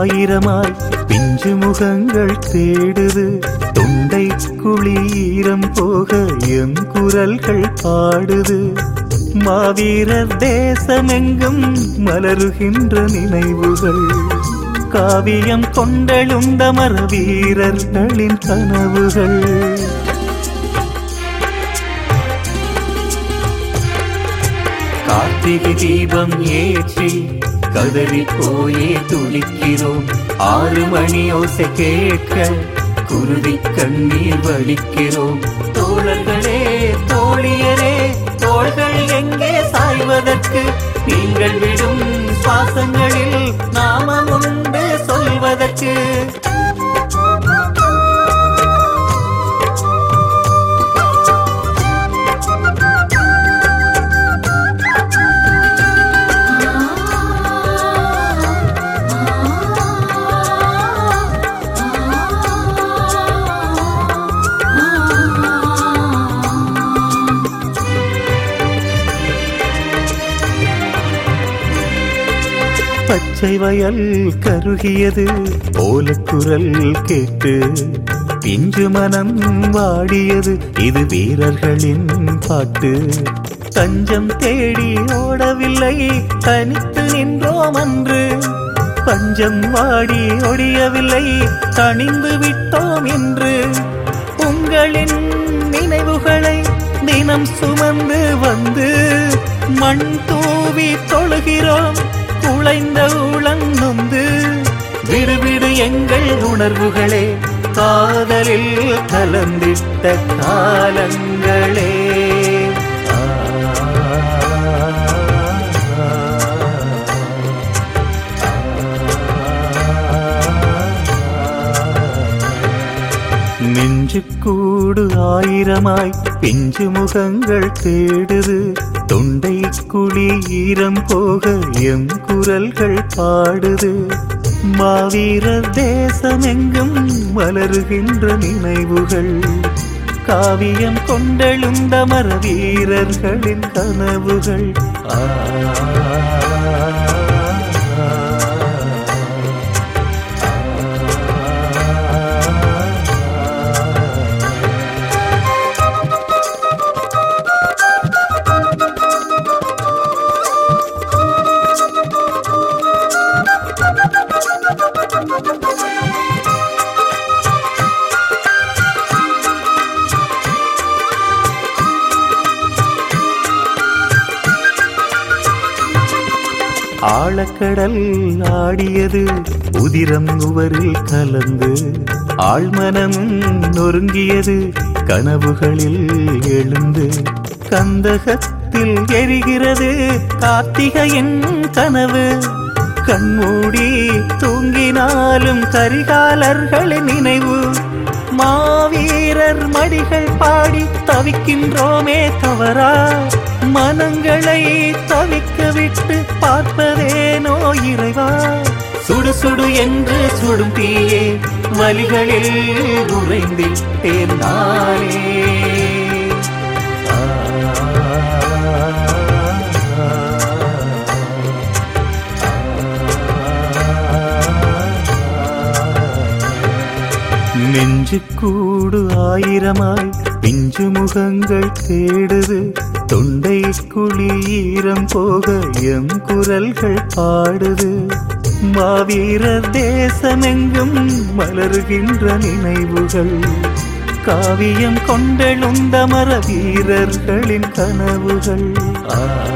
ஆயிரமாய் பிஞ்சு முகங்கள் தேடுது தொண்டை குளீரம் போக எம் குரல்கள் பாடுது மாவீரர் தேசமெங்கும் மலருகின்ற நினைவுகள் காவியம் கொண்டெழுந்த மர வீரர்களின் கனவுகள் கார்த்திகை தீபம் ஏற்றி கதறி போயே துடிக்கிறோம் ஆறு மணி ஓசை கேட்க குருதி கண்ணீர் வடிக்கிறோம் தோழர்களே தோழியரே தோள்கள் எங்கே சாய்வதற்கு நீங்கள் விடும் சுவாசங்களில் நாமம் உண்டு சொல்வதற்கு பச்சை வயல் கருகியது ஓலக்குரல் கேட்டு பிஞ்சு மனம் வாடியது இது வீரர்களின் பாட்டு தஞ்சம் தேடி ஓடவில்லை தனித்து நின்றோம் அன்று பஞ்சம் வாடி ஒடியவில்லை தணிந்து விட்டோம் என்று உங்களின் நினைவுகளை தினம் சுமந்து வந்து மண் தூவி தொழுகிறோம் குழைந்த உளநொந்து விடுவிடு எங்கள் உணர்வுகளே காதலில் கலந்திட்ட காலங்களே ஆ, நெஞ்சுக்கூடு ஆயிரமாய் பிஞ்சு முகங்கள் தேடுது தொண்டை குழி ஈரம் போக எம் குரல்கள் பாடுது மாவீரர் தேசமெங்கும் மலருகின்ற நினைவுகள் காவியம் கொண்டெழுந்த மர வீரர்களின் கனவுகள் ஆ ஆழக்கடல் ஆடியது உதிரம் உவரில் கலந்து ஆழ்மனமும் நொறுங்கியது கனவுகளில் எழுந்து கந்தகத்தில் எரிகிறது கார்த்திகையின் கனவு கண்மூடி தூங்கினாலும் கரிகாலர்களின் நினைவு மாவீரர் மடிகள் பாடி தவிக்கின்றோமே தவறா மனங்களை தவிக்க விட்டு பார்ப்பதேனோ இறைவா சுடு சுடு என்று சுடும் தீயே வலிகளில் உறைந்திட்டேன் நானே நெஞ்சுக்கூடு ஆயிரமாய் பிஞ்சு முகங்கள் தேடுது தொண்டை குழி ஈரம் போக எம் குரல்கள் பாடுது மாவீரர் தேசமெங்கும் மலருகின்ற நினைவுகள் காவியம் கொண்டெழுந்த மர வீரர்களின் கனவுகள் ஆ